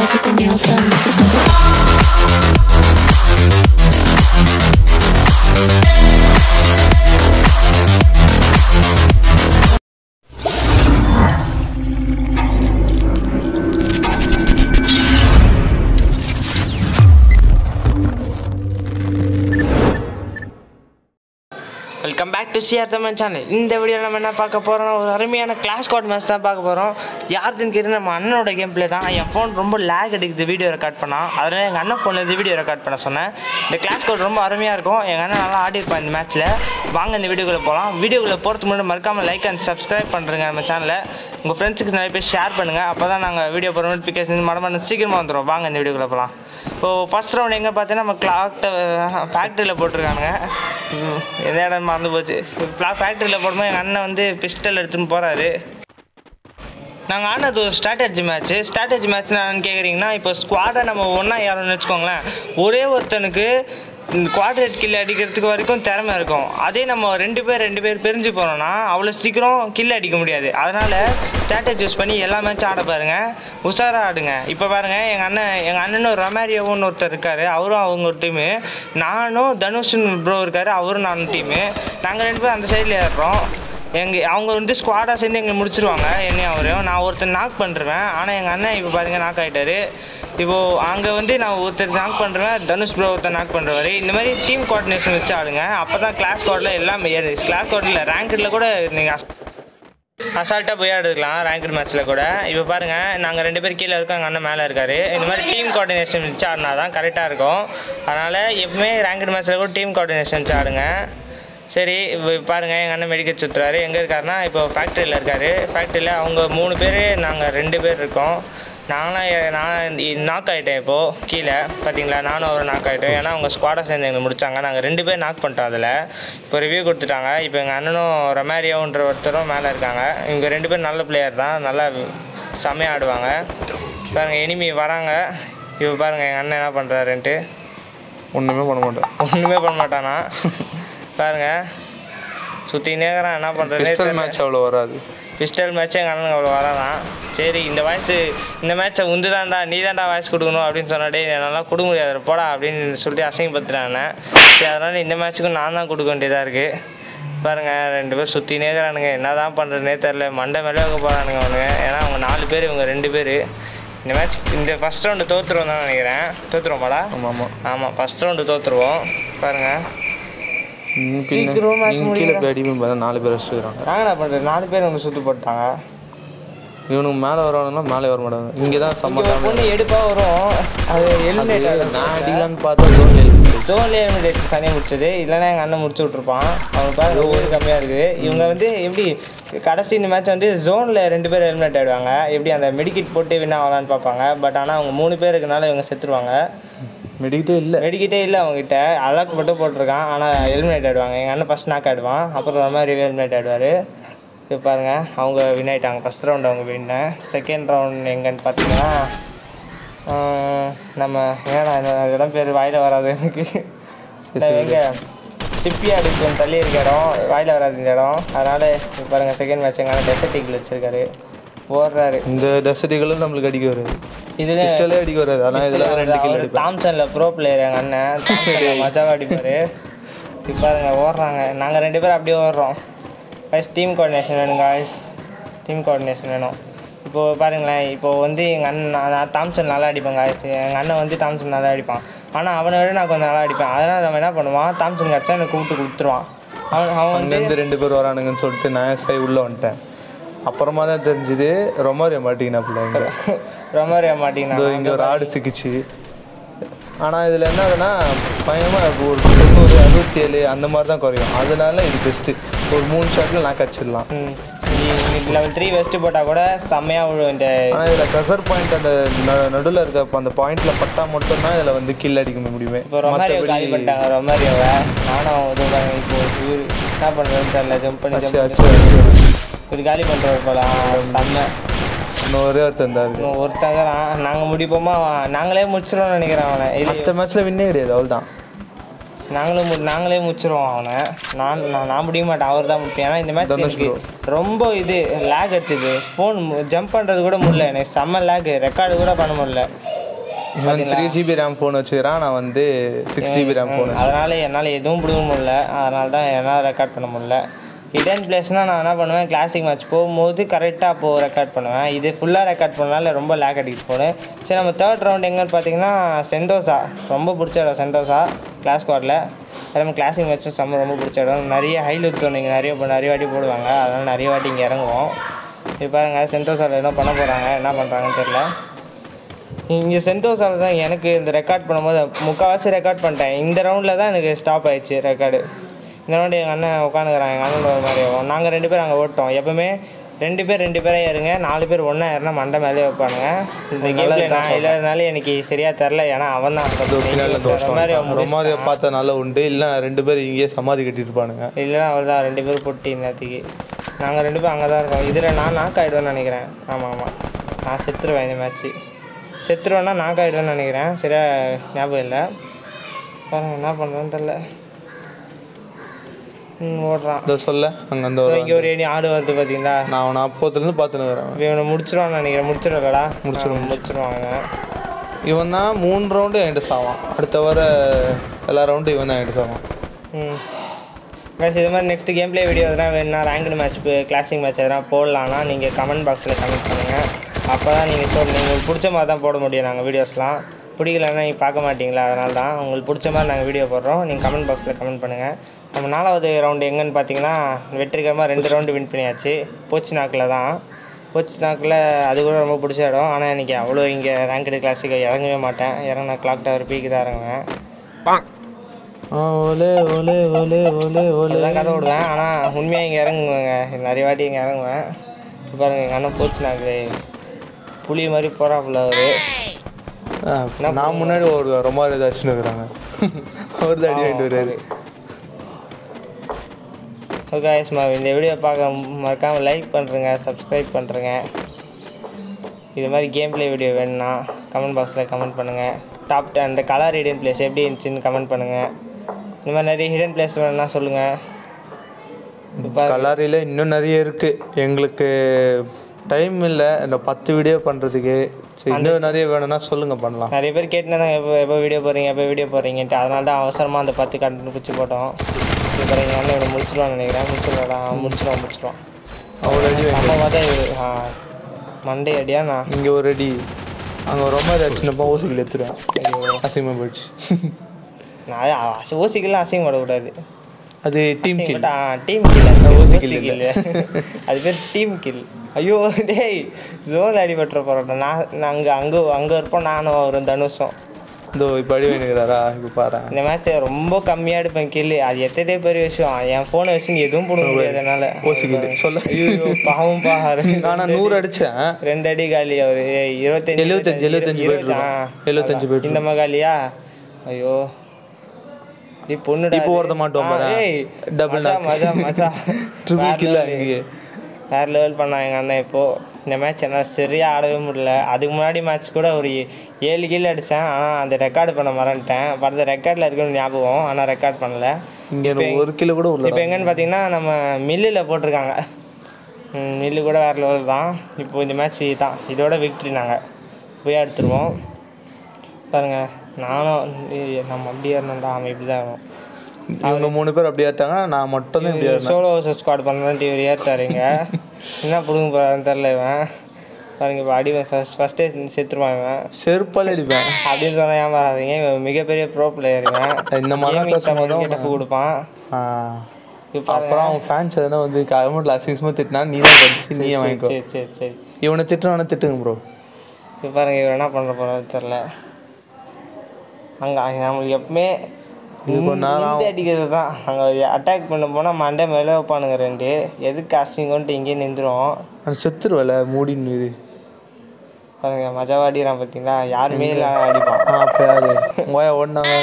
boys with their nails done. Welcome back to CR Tamil channel இந்த வீடியோவில் நம்ம என்ன பார்க்க போகிறோம் ஒரு அருமையான கிளாஸ் கார்டு மேட்ச் தான் பார்க்க போகிறோம் யாருதுன்னு கேட்டு நம்ம அண்ணனோட கேம் பிளே தான் என் ஃபோன் ரொம்ப லேக் அடிக்குது வீடியோ ரெக்கார்ட் பண்ணால் அதனால் எங்கள் அண்ணன் ஃபோனில் இருந்து வீடியோ ரெக்கார்ட் பண்ண சொன்னேன் இந்த கிளாஸ் கார்டு ரொம்ப அருமையாக இருக்கும் எங்கள் அண்ணன் நல்லா ஆடிருப்பான் இந்த மேட்ச்சில் வாங்க இந்த வீடியோக்குள்ளே போகலாம் வீடியோக்குள்ளே போகிறதுக்கு முன்னாடி மறக்காமல் லைக் அண்ட் சப்ஸ்கிரைப் பண்ணுறேங்க நம்ம சேனலை உங்கள் ஃப்ரெண்ட்ஸுக்கு நிறைய பேர் ஷேர் பண்ணுங்கள் அப்போ தான் நாங்கள் வீடியோ போகிற நோட்டிஃபிகேஷன் மடமான சீக்கிரமாக வந்துடும் வாங்க இந்த வீடியோக்குள்ளே போகலாம் இப்போது ஃபஸ்ட் ரவுண்ட் எங்கே பார்த்தீங்கன்னா நம்ம கிளாக் ஃபேக்ட்ரியில் போட்டிருக்கானுங்க ம், எந்த இடம் மறந்து போச்சு ஃபேக்ட்ரியில் போடும்போது எங்கள் அண்ணன் வந்து பிஸ்டல் எடுத்துன்னு போகிறாரு நாங்கள் ஆனது ஒரு ஸ்ட்ராட்டஜி மேட்ச்சு ஸ்ட்ராட்டஜி மேட்ச் என்னன்னு கேட்குறீங்கன்னா இப்போ ஸ்குவாடாக நம்ம ஒன்றா யாரோன்னு வச்சுக்கோங்களேன் ஒரே ஒருத்தனுக்கு குவாட்ரேட் கில் அடிக்கிறதுக்கு வரைக்கும் திறமை இருக்கும் அதே நம்ம ரெண்டு பேர் ரெண்டு பேர் பிரிஞ்சு போனோம்னா அவ்வளோ சீக்கிரம் கில் அடிக்க முடியாது அதனால் ஸ்ட்ராட்டஜி யூஸ் பண்ணி எல்லா மேட்சும் ஆட பாருங்க உஷாராக ஆடுங்க இப்போ பாருங்கள் எங்கள் அண்ணன் எங்கள் அண்ணனும் ரொமாரியோன்னு ஒருத்தர் இருக்கார் அவரும் அவங்க ஒரு டீமு நானும் தனுஷன் ப்ரோ இருக்கார் அவரும் நானும் டீமு நாங்கள் ரெண்டு பேரும் அந்த சைடில் ஏறுறோம் எங்க அவங்க வந்து ஸ்குவாடாக சேர்ந்து எங்களை முடிச்சிருவாங்க என்னையும் அவரையும் நான் ஒருத்தர் நாக் பண்ணுறேன் ஆனால் எங்கள் அண்ணன் இப்போ பாருங்க நாக் ஆகிட்டாரு இப்போது அங்கே வந்து நான் ஒருத்தர் நாக் பண்ணுறேன் தனுஷ் ப்ரோ ஒருத்தர் நாக் பண்ணுறவர் இந்த மாதிரி டீம் கோஆர்டினேஷன் வச்சு ஆடுங்க அப்போ தான் கிளாஸ் கோடில் எல்லாம் கிளாஸ் கோடில் ரேங்கில் கூட நீங்கள் அசால்ட்டாக போய் ஆடுக்கலாம் ரேங்க்டு மேட்ச்சில் கூட இப்போ பாருங்கள் நாங்கள் ரெண்டு பேர் கீழே இருக்கோம் எங்கள் அண்ணன் மேலே இருக்கார் இந்த மாதிரி டீம் கோஆர்டினேஷன் வச்சு ஆடினா தான் கரெக்டாக இருக்கும் அதனால் எப்பவுமே ரேங்க்டு மேட்ச்சில் கூட டீம் கோஆர்டினேஷன் வச்சு ஆடுங்க சரி இப்போ பாருங்கள் எங்கள் அண்ணன் மெடிக்கல் சுற்றுறாரு எங்கே இருக்காருன்னா இப்போ ஃபேக்ட்ரியில் இருக்கார் ஃபேக்ட்ரியில் அவங்க மூணு பேர் நாங்கள் ரெண்டு பேர் இருக்கோம் நானும் எ- நான் நாக் ஆகிட்டேன் இப்போது கீழே பார்த்தீங்களா நானும் அவர் நாக் ஆகிட்டேன் ஏன்னா அவங்க ஸ்குவாடாக சேர்ந்து எங்களை முடிச்சாங்க நாங்கள் ரெண்டு பேர் நாக் பண்ணிட்டோம் அதில் இப்போ ரிவ்யூ கொடுத்துட்டாங்க இப்போ எங்கள் அண்ணனும் ரொமாரியோன்ற ஒருத்தரும் மேலே இருக்காங்க இவங்க ரெண்டு பேரும் நல்ல பிளேயர் தான் நல்லா செம்மையாக ஆடுவாங்க பாருங்கள் எனிமி வராங்க இப்போ பாருங்கள் எங்கள் அண்ணன் என்ன பண்ணுறாருன்ட்டு ஒன்றுமே பண்ண மாட்டேன் ஒன்றுமே பண்ண மாட்டானா பாருங்க சுற்றி நேரம் என்ன பிஸ்டல் பண்ணுறது மேட்ச் அவ்வளோ வராது பிஸ்டல் மேட்ச் எங்கள் அண்ணனுக்கு அவ்வளோ வராதான் சரி இந்த வாய்ஸ் இந்த மேட்ச்சை உந்து தான்டா நீ தான்டா வாய்ஸ் கொடுக்கணும் அப்படின்னு சொன்னாடே என்னால் கொடுக்க முடியாது போடா அப்படின்னு சொல்லிட்டு அசிங்கப்படுத்துறாங்க சரி அதனால் இந்த மேட்ச்சுக்கும் நான் தான் கொடுக்க வேண்டியதாக இருக்குது பாருங்கள் ரெண்டு பேர் சுற்றி நேர்கிறானுங்க என்ன தான் பண்ணுறதுனே தெரில மண்டை மேலே வைக்க போகிறானுங்க அவனுங்க ஏன்னா அவங்க நாலு பேர் இவங்க ரெண்டு பேர் இந்த மேட்ச் இந்த ஃபஸ்ட் ரவுண்டு தோற்றுருவோம் தான் நினைக்கிறேன் தோற்றுருவோமாடா ஆமாம் ஆமாம் ஆமாம் ஃபஸ்ட் ரவுண்டு தோற்றுருவோம் பாருங்கள் சீக்கிரமா match நீங்கள் கீழே முடியுதா? போய் அடிப்பேன் பார்த்தா நாலு பேர் வச்சுக்கிறாங்க நாங்கள் என்ன பண்ணுறது நாலு பேர் ஒன்று சுற்றி போட்டாங்க இவனுக்கு மேலே வரவனுங்களா மேலே வர மாட்டாங்க இங்கே தான் இங்கே செம்ம ஒரு பொண்ணு எடுப்பா வரும் அது எலிமினேட் நான் அடிக்கலான்னு பார்த்தா ஜோன் எழுப்பிட்டு ஜோன்லேயே எலிமினேட் சனி முடிச்சது இல்லைன்னா எங்கள் அண்ணன் முடிச்சு விட்ருப்பான் அவங்க பாருங்க பேர் கம்மியாக இருக்குது இவங்க வந்து எப்படி கடைசி இந்த மேட்ச் வந்து ஜோனில் ரெண்டு பேர் எலிமினேட் ஆகிடுவாங்க எப்படி அந்த மெடிக்கிட் போட்டு வின் ஆகலான்னு பார்ப்பாங்க பட் ஆனால் அவங்க மூணு பேர் இருக்கனால இவங்க செத்துருவாங்க மெடிக்கிட்டே இல்லை மெடிக்கிட்டே இல்லை அவங்ககிட்ட அலாக் மட்டும் போட்டிருக்கான் ஆனால் எலிமினேட் ஆகிடுவாங்க எங்கள் அண்ணன் ஃபஸ்ட் நாக் ஆகிடுவான் அப்புறம் ஒரு மாதிரி எலிமினேட் ஆகிடுவார் இப்போ பாருங்க அவங்க வின் ஆயிட்டாங்க ஃபஸ்ட் ரவுண்ட் அவங்க வின்னு செகண்ட் ரவுண்ட் எங்கன்னு பார்த்தீங்கன்னா ஆஹ், நம்ம ஏன்னா இதெல்லாம் பேர் வாயில் வராது எனக்கு எங்கே சிப்பியாடு கொஞ்சம் தள்ளி இருக்க இடம் வாயில் வராது இந்த இடம் அதனால் இப்போ பாருங்கள் செகண்ட் மேட்ச் எங்கள் அண்ணன் டெசர்ட் ஈகிள் வச்சிருக்காரு ஓடுறாரு இந்த டெசர்ட்டுகளும் நம்மளுக்கு அடிக்க வராது இதில் பிஸ்டலே அடிக்க வராது ஆனால் இதில் ரெண்டு கிலோ அடிப்பேன் தாம்சன்ல ப்ரோ பிளேயர் எங்கள் அண்ணன் தாம்சன்ல மஜாவா அடிப்பாரு இப்போ பாருங்க ஓடுறாங்க நாங்கள் ரெண்டு பேரும் அப்படியே ஓடுறோம் guys டீம் கோஆர்டினேஷன் வேணும் guys டீம் கோஆர்டினேஷன் வேணும் இப்போது பாருங்களேன் இப்போது வந்து எங்கள் அண்ணன் நான் நான் தாம்சன் நல்லா அடிப்பேன் guys எங்கள் அண்ணன் வந்து தாம்சன் நல்லா அடிப்பான் ஆனால் அவனை விட நான் கொஞ்சம் நல்லா அடிப்பேன் அதனால் நம்ம என்ன பண்ணுவான் தாம்சன் கிடச்சா எனக்கு கூப்பிட்டு கொடுத்துருவான் அவன் அவன் வந்து அங்கேருந்து ரெண்டு பேர் வரானுங்கன்னு சொல்லிட்டு நான் சை உள்ளே வந்துட்டேன் அப்புறமா தான் தெரிஞ்சுது ரொமாரியா மாட்டிக்கினா பிள்ளைங்க ரொமாரியா மாட்டிங்கன்னா இதோ இங்கே ஒரு ஆடு சிக்கிச்சு ஆனால் இதில் என்ன ஆகுதுன்னா பயமாக ஒரு தொண்ணூறு அறுபத்தி ஏழு அந்த மாதிரி தான் குறையும் அதனால இது பெஸ்ட்டு ஒரு மூணு ஷாட்டில் நான் கச்சிடலாம் லெவல் த்ரீ வெஸ்ட்டு போட்டால் கூட செம்மையாக விழும் இந்த ஆனால் இதில் கசர் பாயிண்ட் அந்த நடுவில் இருக்க அப்ப அந்த பாயிண்டில் பட்டா மட்டும்தான் இதில் வந்து கில் அடிக்க முடியுமே இப்போ ரொமாரியோ காலி பண்ணிட்டாங்க ரொமாரியோவை நானும் இது பாருங்க இப்போ இவரு என்ன பண்ணுறதுன்னு தெரியல ஜம்ப் பண்ணி ஆச்சு ஜம்ப் ஆச்சு ஆச்சு இவர் காலி பண்ணுறது போலாம் செம்ம இன்னும் ஒரே ஒருத்தன் தான் இருக்கு இன்னும் ஒருத்தங்க நாங்கள் முடிப்போமா நாங்களே முடிச்சிடுவோம்னு நினைக்கிறேன் அவனை இது மற்ற மேட்ச்சில் வின்னே கிடையாது அவள் தான் நாங்களும் மு- நாங்களே முடிச்சிருவோம் அவனை நான் நான் நான் முடிய மாட்டேன் அவர் தான் முடிப்பேன் ஏன்னா இந்த மேட்ச் தனுஷ் எனக்கு ரொம்ப இது லேக் அடிச்சது ஃபோன் ஜம்ப் பண்ணுறது கூட முடியல எனக்கு செம்ம லேக் ரெக்கார்டு கூட பண்ண முடியல இவன் த்ரீ ஜிபி ரேம் ஃபோன் வச்சுக்கிறான் நான் வந்து சிக்ஸ் ஜிபி ரேம் ஃபோன் அதனால் என்னால் எதுவும் பிடிக்க முடியல அதனால தான் என்னால் ரெக்கார்ட் பண்ண முடியல ஹிடன் பிளேஸ்னால் நான் என்ன பண்ணுவேன் கிளாசிக் மேட்ச் போகும்போது கரெக்டாக அப்போது ரெக்கார்ட் பண்ணுவேன் இது ஃபுல்லாக ரெக்கார்ட் பண்ணனால ரொம்ப லேக் அடிக்கிட்டு போனேன் சரி நம்ம தேர்ட் ரவுண்ட் எங்கன்னு பார்த்தீங்கன்னா சென்டோசா ரொம்ப பிடிச்ச இடம் சென்டோசா கிளாஸ் குவாரில் நம்ம கிளாசிக் மேட்ச்சும் செம்ம ரொம்ப பிடிச்ச இடம் நிறைய ஹைலைட் சொன்னீங்க நிறைய ப- நிறைய வாட்டி போடுவாங்க அதனால் நிறைய வாட்டி இங்கே இறங்குவோம் இப்போ பாருங்க சென்டோசாவில் என்ன பண்ண போகிறாங்க என்ன பண்ணுறாங்கன்னு தெரில இங்கே சென்டோஸால் தான் எனக்கு இந்த ரெக்கார்ட் பண்ணும்போது முக்கால்வாசி ரெக்கார்ட் பண்ணிட்டேன் இந்த ரவுண்டில் தான் எனக்கு ஸ்டாப் ஆயிடுச்சு ரெக்கார்டு இந்த ரவுண்டு எங்கள் அண்ணன் உட்காந்துக்கிறான் எங்கள் அண்ணன் ஒரு மாதிரி நாங்கள் ரெண்டு பேரும் அங்கே ஓட்டோம் எப்பவுமே ரெண்டு பேர் ரெண்டு பேரே ஏறுங்க நாலு பேர் ஒன்றா ஏறினா மண்டை மேலே வைப்பானுங்க இந்த கேமில் நான் இல்லாதனால எனக்கு சரியாக தெரில ஏன்னா அவன் தான் மாதிரி ரொமாரியோ பார்த்த நல்லா உண்டு இல்லை ரெண்டு பேர் இங்கேயே சமாதி கட்டிட்டு இருப்பானுங்க இல்லைன்னா அவள் தான் ரெண்டு பேரும் பொட்டி நேற்றுக்கு நாங்கள் ரெண்டு பேரும் அங்கே தான் இருக்கோம் இதில் நான் நாக் ஆகிடுவேன்னு நினைக்கிறேன் ஆமாம் ஆமாம் நான் செத்துருவேன் இந்த மேட்ச்சு செத்துருவேன்னா நாக் ஆகிடுவேன்னு நினைக்கிறேன் சரியா ஞாபகம் இல்லை பாருங்க என்ன பண்ணுறேன்னு தெரில ம் ஓடுறான் இதோ சொல்ல அங்கே அந்த ஒரு இங்கே ஒரு அடி ஆடு வருது பார்த்தீங்களா நான் அவனை அப்போத்துலேருந்து பார்த்துன்னு இருக்கிறேன் இப்போ இவனை முடிச்சிருவான்னு நினைக்கிறேன் முடிச்சிடலடா முடிச்சிருவோம் முடிச்சிருவாங்க இவன் தான் மூணு ரவுண்டு என்கிட்ட சாவான் அடுத்த வர எல்லா ரவுண்டும் இவன் தான் என்கிட்ட சாவான் ம் guys இது மாதிரி நெக்ஸ்ட் கேம் ப்ளே வீடியோ எதனா வேணும்னா ரேங்க்டு மேட்ச் கிளாசிக் மேட்ச் எதனா போடலாம்னா நீங்கள் கமெண்ட் பாக்ஸில் கமெண்ட் பண்ணுங்கள் அப்போ தான் நீங்கள் சொல்லுங்கள் உங்களுக்கு பிடிச்ச மாதிரி தான் போட முடியும் நாங்கள் வீடியோஸ்லாம் பிடிக்கலன்னா நீங்கள் பார்க்க மாட்டீங்களா அதனால தான் உங்களுக்கு பிடிச்ச மாதிரி நாங்கள் வீடியோ போடுறோம் நீங்கள் கமெண்ட் பாக்ஸில் கமெண்ட் பண்ணுங்கள் நம்ம நாலாவது ரவுண்டு எங்கன்னு பார்த்தீங்கன்னா வெற்றிகரமாக ரெண்டு ரவுண்டு வின் பண்ணியாச்சு போச்சு நாக்கில் தான் போச்சு நாக்கில் அது கூட ரொம்ப பிடிச்ச இடம் ஆனால் எனக்கு அவ்வளோ இங்கே ரேங்க்டு கிளாஸுக்கு இறங்கவே மாட்டேன் இறங்கினா கிளாக் டவர் பீக்கு தான் இறங்குவேன் ஆ, ஓலே ஓலே ஓலே ஓலே ஓலே அதுதான் கதை விடுவேன் ஆனால் உண்மையாக இங்கே இறங்குவேங்க நிறைய வாட்டி இங்கே இறங்குவேன் இப்ப பாருங்க எங்கள் அண்ணன் போச்சு நாக்கு புளி மாதிரி போகிறாப்புல அவரு ஆ, நான் முன்னாடி ஓடுவேன் ரொம்ப ஏதாச்சும் இருக்கிறாங்க அவர் தான் அடி வாங்கிட்டு வர்றாரு ஓகே ஸ்மா இந்த வீடியோ பார்க்க மறக்காமல் லைக் பண்ணுறேங்க சப்ஸ்கிரைப் பண்ணுறேங்க இது மாதிரி கேம் ப்ளே வீடியோ வேணும்னா கமெண்ட் பாக்ஸில் கமெண்ட் பண்ணுங்கள் டாப் டென் அந்த கலர் ஹிடன் பிளேஸ் எப்படி இருந்துச்சுன்னு கமெண்ட் பண்ணுங்கள் இந்த மாதிரி நிறைய ஹிடன் பிளேஸ் வேணும்னா சொல்லுங்கள் இப்போ கல்லாரியில் இன்னும் நிறைய இருக்கு எங்களுக்கு டைம் இல்லை இந்த பத்து வீடியோ பண்ணுறதுக்கு சரி இன்னும் நிறைய வேணும்னா சொல்லுங்க பண்ணலாம் நிறைய பேர் கேட்டுனா தான் எப்போ எப்போ வீடியோ போடுறீங்க எப்போ வீடியோ போடுறீங்கன்ட்டு அதனால தான் அவசரமாக அந்த பத்து கண்டு பிடிச்சி போட்டோம் இப்போ எங்கள் அண்ணன் இவனை முடிச்சிருவான்னு நினைக்கிறேன் முடிச்சிருவாடா முடிச்சிருவான் முடிச்சிருவான் அவ்வளோ அடி அம்மாவா தான் இவரு ஆ மண்டே அடியா நான் இங்கே ஒரு அடி அங்கே ரொம்ப அடிச்சுனப்போ ஊசிகள் எடுத்துருவேன் அசிங்கமாக போயிடுச்சு நான் அசி- ஓசிக்கெல்லாம் அசிங்கம் படக்கூடாது அது டீம் கில் டீம் கில் ஊசி ஓசி kill கில் அது பேர் டீம் கில் ஐயோ டேய் ஜோன் அடிபட்டுற போகிறோம் நான் நான் அங்கே அங்கே அங்கே இருப்போம் நானும் அவரும் தனுஷும் இதோ இப்போ அடி வேணுங்கிறாரா இப்போ பாரு இந்த மேட்ச்சை ரொம்ப கம்மியாக எடுப்பேன் கில்லு அது எத்ததே பெரிய விஷயம் என் ஃபோனை வச்சு நீ எதுவும் போட முடியாது என்னால் ஊசிக்கில் சொல்ல ஐயோ பாவம் பாரு நானா நூறு அடித்தேன் ரெண்டு அடி காலி அவரு ஏய், இருபத்தஞ்சு எழுபத்தஞ்சு, எழுபத்தஞ்சு போயிட்டு இருபத்தா? இருக்கும். எழுபத்தஞ்சு அதான். போயிட்டு இந்த மகாலியா ஐயோ நீ பொண்ணுடா இப்போ இது. ஒருத்த மாட்டோம் ஆ, பாரு. ஏய், Double மஜா, knock. மஜா மஜா Triple வேற kill level. அங்கேயே. வேற லெவல் பண்ணான் எங்கள் அண்ணன் இப்போ இந்த மேட்ச் என்னால் சரியாக ஆடவே முடியல அதுக்கு முன்னாடி மேட்ச் கூட ஒரு ஏழு கீழ் அடித்தேன் ஆனால் அந்த ரெக்கார்டு பண்ண மறந்துட்டேன் பட் ரெக்கார்டில் இருக்குன்னு ஞாபகம் ஆனால் ரெக்கார்ட் பண்ணல இங்கே எனக்கு ஒரு கிலோ கூட உள்ள இப்போ எங்கன்னு பார்த்தீங்கன்னா நம்ம மில்லில் போட்டிருக்காங்க ம், மில்லு கூட வேறு லெவல் தான் இப்போ இந்த மேட்ச் தான் இதோட விக்ட்ரி நாங்கள் போய் எடுத்துருவோம் பாருங்க நானும் ஏய், நம்ம அப்படியே இருந்தோம்டா அவன் இப்படி தான் இருக்கும் இவங்க மூணு பேர் அப்படியே ஆட்டாங்க நான் மட்டும் தான் இப்படியே இருந்தேன் சோலோ ஸ்குவாட் பண்ணுறேன்ட்டு இவர் ஏற்றாருங்க என்ன பிடுங்க போகிறான்னு தெரில இவன் பாருங்க இப்போ அடி ஃபஸ்ட் ஃபஸ்ட்டே செத்துருவான் இவன் செருப்பால் அடிப்பேன் அப்படின்னு சொன்னால் ஏமாறாதீங்க இவன் மிகப்பெரிய ப்ரோ பிளேயர் இவன் இந்த மாதிரிலாம் பேசும்போது டஃப் கொடுப்பான் ஆ. இப்போ அப்புறம் அவன் ஃபேன்ஸ் எதனா வந்து கவர்மெண்ட் அசிங்கமாக திட்டினா நீ தான் படிச்சு நீயே வாங்கிக்கோ சரி சரி சரி இவனை திட்டுனா திட்டுங்க ப்ரோ இப்போ பாருங்க இவர் என்ன பண்ண போறாரு தெரில அங்கே நம்மளுக்கு எப்பவுமே இது கொஞ்ச நேரம் இந்த அடிக்கிறது தான் அங்கே அட்டாக் பண்ண போனால் மண்டை மேலே வைப்பானுங்க ரெண்டு எதுக்கு அசிங்கன்ட்டு இங்கேயே நின்றுரும் அது செத்துருவல மூடின்னு இது பாருங்க மஜாவா அடிக்கிறான் பார்த்தீங்களா யாருமே இல்லாம அடிப்பான் ஆ அப்போ யாரு உங்க ஓடினாங்க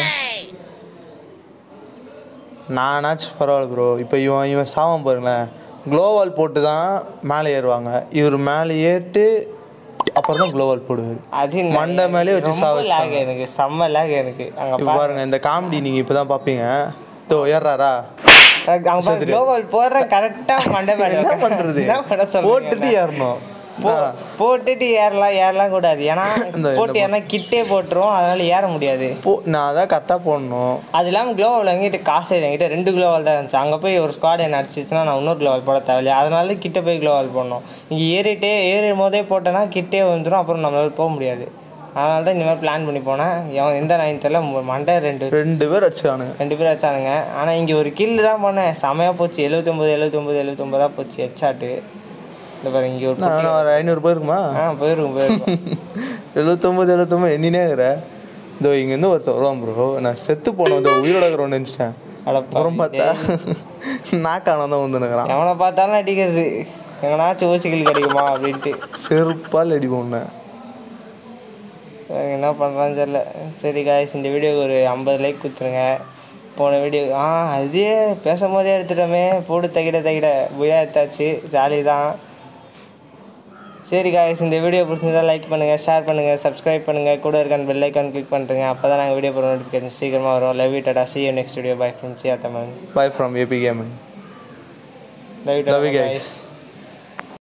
நானாச்சும் பரவாயில்ல ப்ரோ இப்போ இவன் இவன் சாவம் பாருங்களேன் க்ளோவால் போட்டு தான் மேலே ஏறுவாங்க இவர் மேலே ஏறிட்டு அப்புறம் தான் க்ளோவால் போடுவார் அது மண்டை மேலே வச்சு ரொம்ப சாவ lag எனக்கு செம்ம lag எனக்கு அங்கே இப்போ பாருங்க இந்த காமெடி நீங்கள் இப்போ தான் பார்ப்பீங்க தோ ஏறாரா அங்கே குளோபல் போடுற கரெக்டாக மண்டை மேலே என்ன பண்ணுறது என்ன பண்ண போட்டுட்டு சொல்லுங்க ஏறணும் போ போட்டுட்டு ஏறலாம் ஏறலாம் கூடாது ஏன்னா இந்த போட்டு ஏன்னா கிட்டே போட்டுரும் அதனால ஏற முடியாது போ நான் அதான் கரெக்டாக போடணும் அது இல்லாமல் க்ளோவல் எங்கிட்ட காசு இல்லை என்கிட்ட ரெண்டு க்ளோவால் தான் இருந்துச்சு அங்கே போய் ஒரு ஸ்குவாட் என்ன அடிச்சிச்சுன்னா நான் இன்னொரு க்ளோவால் போட தேவையில்லையா அதனால கிட்ட போய் க்ளோவால் போடணும் இங்கே ஏறிட்டே ஏறும் போதே போட்டேன்னா கிட்டே வந்துடும் அப்புறம் நம்மளால போக முடியாது அதனால தான் இந்த மாதிரி பிளான் பண்ணி போனேன் எவன் எந்த நாயின் தெரியல மு- மண்டை ரெண்டு ரெண்டு பேர் அடிச்சிடானுங்க ரெண்டு பேரும் வச்சானுங்க ஆனால் இங்கே ஒரு கில்லு தான் பண்ணேன் செமையாக போச்சு எழுபத்தொம்பது எழுபத்தொம்பது எழுபத்தொம்பதா போச்சு ஹெச்சாட்டு இந்த பாரு இங்கே ஒரு நான் வேணா ஒரு ஐநூறு போயிருக்குமா ஆ போயிருக்கும் போயிருக்கும் எழுபத்தொம்பது எழுபத்தொம்பது எண்ணினே இருக்கிறேன் இதோ இங்கேருந்து ஒருத்தர் வருவான் ப்ரோ நான் செத்து போனோம் இதோ உயிரோட இருக்கிறோன்னு நினச்சிட்டேன் அப்புறம் பார்த்தா நாக்கான தான் வந்து நிற்கிறான் எவனை பார்த்தாலும் அடிக்கிறது எவனாச்சும் ஊசிகள் கிடைக்குமா அப்படின்ட்டு செருப்பால் அடிப்போம் உன்னை. என்ன பண்ணுறான்னு தெரில சரி காய்ஸ் இந்த வீடியோக்கு ஒரு ஐம்பது லைக் கொடுத்துருங்க போன வீடியோ ஆ அதே பேசும்போதே எடுத்துட்டோமே போடு தகிட தகிட புயா எடுத்தாச்சு ஜாலி தான் சரி காய்ஸ் இந்த வீடியோ பிடிச்சிருந்தா லைக் பண்ணுங்கள் ஷேர் பண்ணுங்கள் சப்ஸ்கிரைப் பண்ணுங்கள் கூட இருக்கான் பெல் ஐக்கான் கிளிக் பண்ணுறேங்க அப்போ தான் நாங்கள் வீடியோ போகிற நோட்டிஃபிகேஷன் சீக்கிரமாக வரும் லவ் யூ டாடா see you next video bye from Siya Tamil Bye from AP Gaming. Love you Love you டாடா guys.